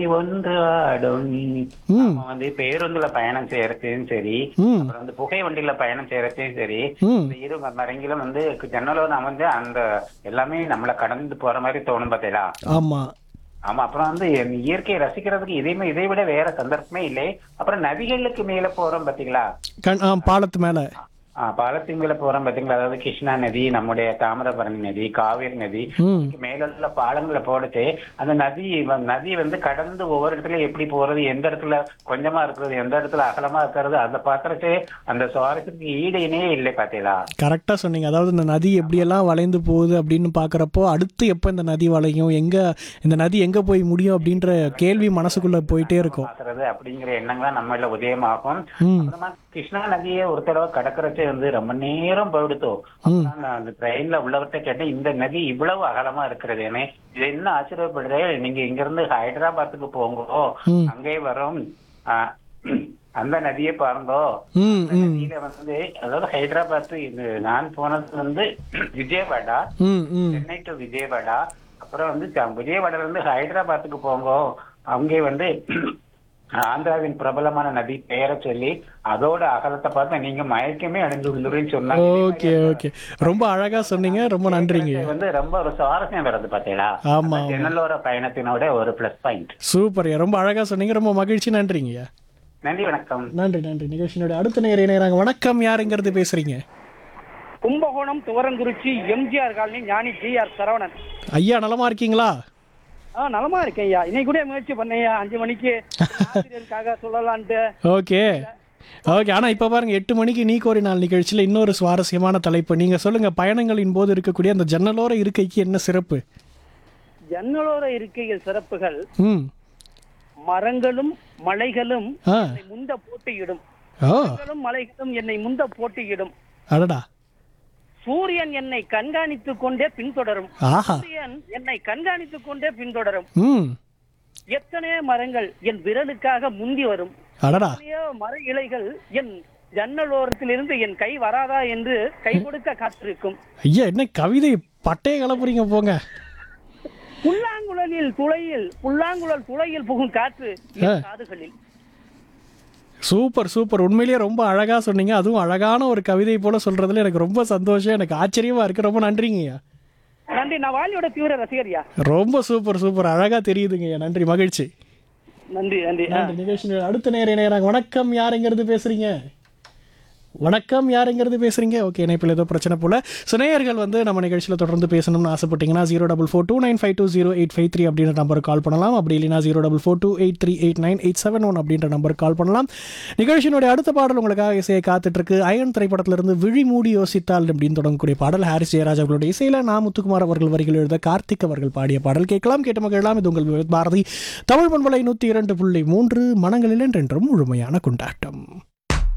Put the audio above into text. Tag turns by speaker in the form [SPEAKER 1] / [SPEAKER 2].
[SPEAKER 1] ஒன்று ஆடும்
[SPEAKER 2] ம்
[SPEAKER 1] நம்ம வந்து பேருந்துல பயணம் செய்யறதும் சரி
[SPEAKER 2] ம்
[SPEAKER 1] அப்புறம் வந்து புகை வண்டியில பயணம் செய்யறதும் சரி
[SPEAKER 2] ம்
[SPEAKER 1] இந்த இரு மரங்களும் வந்து ஜன்னலோட அமைஞ்சு அந்த எல்லாமே நம்மள கடந்து போற மாதிரி தோணும் பார்த்தீங்களா
[SPEAKER 2] ஆமா
[SPEAKER 1] ஆமா அப்புறம் வந்து இயற்கையை ரசிக்கிறதுக்கு இதையுமே இதை விட வேற சந்தர்ப்பமே இல்லை அப்புறம் நதிகளுக்கு மேல போறோம் பாத்தீங்களா
[SPEAKER 2] கண் ஆ பாலத்து மேல
[SPEAKER 1] ஆ, பாலத்துக்கு மேல போறோம் பாத்தீங்களா அதாவது கிருஷ்ணா நதி நம்முடைய தாமிரபரணி நதி காவேரி நதி
[SPEAKER 2] ம்
[SPEAKER 1] இதுக்கு மேல உள்ள பாலங்களை போடுச்சு அந்த நதி வ- நதி வந்து கடந்து ஒவ்வொரு இடத்துல எப்படி போறது எந்த இடத்துல கொஞ்சமா இருக்கிறது எந்த இடத்துல அகலமா இருக்கிறது அந்த பாக்குறச்சு அந்த சுவாரஸ்யத்துக்கு ஈடு இணையே இல்லை பாத்தீங்களா
[SPEAKER 2] கரெக்டாக சொன்னீங்க அதாவது இந்த நதி எப்படியெல்லாம் வளைந்து போகுது அப்படின்னு பார்க்குறப்போ அடுத்து எப்போ இந்த நதி வளையும் எங்கே இந்த நதி எங்கே போய் முடியும் அப்படின்ற கேள்வி மனசுக்குள்ளே போயிட்டே இருக்கும்
[SPEAKER 1] பாக்குறது அப்படிங்கிற எண்ணங்கள் நம்மள உதயமாகும்
[SPEAKER 2] ம்
[SPEAKER 1] அப்புறமா கிருஷ்ணா நதியை ஒரு தடவை கடற்கரைச்சு வந்து ரொம்ப நேரம் போயிடுத்தோம்
[SPEAKER 2] ம்
[SPEAKER 1] நான் அந்த ட்ரெயின்ல உள்ளவர்கிட்ட கேட்டேன் இந்த நதி இவ்வளவு அகலமா இருக்கிறதுன்னு இது என்ன ஆச்சரியப்படுது நீங்க இங்க இருந்து ஹைதராபாத்துக்கு போங்கோ
[SPEAKER 2] ம்
[SPEAKER 1] அங்கே வரும் ஆ, அந்த நதியை பாருங்கோ
[SPEAKER 2] ம்
[SPEAKER 1] அந்த
[SPEAKER 2] ம்
[SPEAKER 1] நதியில வந்து அதாவது ஹைதராபாத் இது நான் போனது வந்து விஜயவாடா
[SPEAKER 2] ம் ம்
[SPEAKER 1] சென்னை டு விஜயவாடா அப்புறம் வந்து ச- விஜயவாடால இருந்து ஹைதராபாத்துக்கு போங்கோ அங்கே வந்து ஆந்திராவின் பிரபலமான நதி பெயரை சொல்லி அதோட அகலத்தை பார்த்து நீங்க மயக்கமே அடைந்து விழுறேன்னு சொன்னாங்க
[SPEAKER 2] ஓகே ஓகே ரொம்ப அழகாக சொன்னீங்க ரொம்ப நன்றிங்க
[SPEAKER 1] இது வந்து ரொம்ப ஒரு சுவாரஸ்யம் வருது பாத்தீங்களா
[SPEAKER 2] ஆமா
[SPEAKER 1] அந்த ஜன்னலோர பயணத்தினோட ஒரு பிளஸ் பாயிண்ட்
[SPEAKER 2] சூப்பர் ரொம்ப அழகாக சொன்னீங்க ரொம்ப மகிழ்ச்சி நன்றிங்க
[SPEAKER 1] நன்றி வணக்கம்
[SPEAKER 2] நன்றி நன்றி நிகழ்ச்சியினுடைய அடுத்த நேரம் இணையறாங்க வணக்கம் யாருங்கிறது பேசுறீங்க
[SPEAKER 3] Kumbakonam Thuvarankurichi MGR colony Gnani G R Saravanan
[SPEAKER 2] ஐயா நலமா இருக்கீங்களா
[SPEAKER 3] ஆ நலமா இருக்கேன் ஐயா இன்னைக்கு கூட முயற்சி பண்ணேன் அஞ்சு மணிக்கு ஆசிரியருக்காக சொல்லலான்ட்டு
[SPEAKER 2] ஓகே ஓகே ஆனால் இப்போ பாருங்க எட்டு மணிக்கு நீ கோரி நாள் நிகழ்ச்சியில் இன்னொரு சுவாரஸ்யமான தலைப்பு நீங்கள் சொல்லுங்கள் பயணங்களின் போது இருக்கக்கூடிய அந்த ஜன்னலோர இருக்கைக்கு என்ன சிறப்பு
[SPEAKER 3] ஜன்னலோர இருக்கைகள் சிறப்புகள்
[SPEAKER 2] ம்
[SPEAKER 3] மரங்களும் மலைகளும்
[SPEAKER 2] ஆ
[SPEAKER 3] என்னை முந்த போட்டியிடும்
[SPEAKER 2] ஓ
[SPEAKER 3] மரங்களும் மலைகளும் என்னை முந்த போட்டியிடும்
[SPEAKER 2] அடடா
[SPEAKER 3] சூரியன் என்னை கண்காணித்துக் கொண்டே பின்தொடரும்
[SPEAKER 2] ஆஹா
[SPEAKER 3] சூரியன் என்னை கண்காணித்துக் கொண்டே பின்தொடரும்
[SPEAKER 2] ம்
[SPEAKER 3] எத்தனையோ மரங்கள் என் விரலுக்காக முந்தி வரும்
[SPEAKER 2] அடடா
[SPEAKER 3] எத்தனையோ மர இலைகள் என் ஜன்னலோரத்திலிருந்து என் கை வராதா என்று கை கொடுக்க காத்திருக்கும்
[SPEAKER 2] ஐயா என்ன கவிதை பட்டையை கிளப்புறீங்க போங்க
[SPEAKER 3] புல்லாங்குழலில் துளையில் புல்லாங்குழல் துளையில் புகும் காற்று என் காதுகளில்
[SPEAKER 2] சூப்பர் சூப்பர் உண்மையிலேயே ரொம்ப அழகாக சொன்னீங்க அதுவும் அழகான ஒரு கவிதை போல சொல்றதுல எனக்கு ரொம்ப சந்தோஷம் எனக்கு ஆச்சரியமா இருக்கு ரொம்ப நன்றிங்கய்யா
[SPEAKER 3] நன்றி நான் வாலியோட தீவிர ரசிகரியா
[SPEAKER 2] ரொம்ப சூப்பர் சூப்பர் அழகா தெரியுதுங்கய்யா நன்றி மகிழ்ச்சி
[SPEAKER 3] நன்றி நன்றி ஆ.
[SPEAKER 2] நன்றி நிகழ்ச்சி அடுத்த நேரம் இணையறாங்க வணக்கம் யாருங்கிறது பேசுறீங்க வணக்கம் யாருங்கிறது பேசுறீங்க ஓகே இணைப்பில் ஏதோ பிரச்சனை போல ஸோ நேயர்கள் வந்து நம்ம நிகழ்ச்சியில் தொடர்ந்து பேசணும்னு ஆசைப்பட்டீங்கன்னா zero double four two nine five two zero eight five three அப்படின்ற நம்பருக்கு கால் பண்ணலாம் அப்படி இல்லைனா zero double four two eight three eight nine eight seven one அப்படின்ற நம்பருக்கு கால் பண்ணலாம் நிகழ்ச்சியினுடைய அடுத்த பாடல் உங்களுக்காக இசையை காத்துட்டு இருக்கு அயன் திரைப்படத்திலிருந்து விழி மூடி யோசித்தால் அப்படின்னு தொடங்கக்கூடிய பாடல் ஹாரிஸ் ஜெயராஜ் அவர்களுடைய இசையில நான் முத்துக்குமார் அவர்கள் வரிகள் எழுத கார்த்திக் அவர்கள் பாடிய பாடல் கேட்கலாம் கேட்ட மகிழலாம் இது உங்கள் விவேக் பாரதி தமிழ் பண்பலை நூற்றி இரண்டு புள்ளி மூன்று மனங்களில் என்றென்றும் முழுமையான கொண்டாட்டம்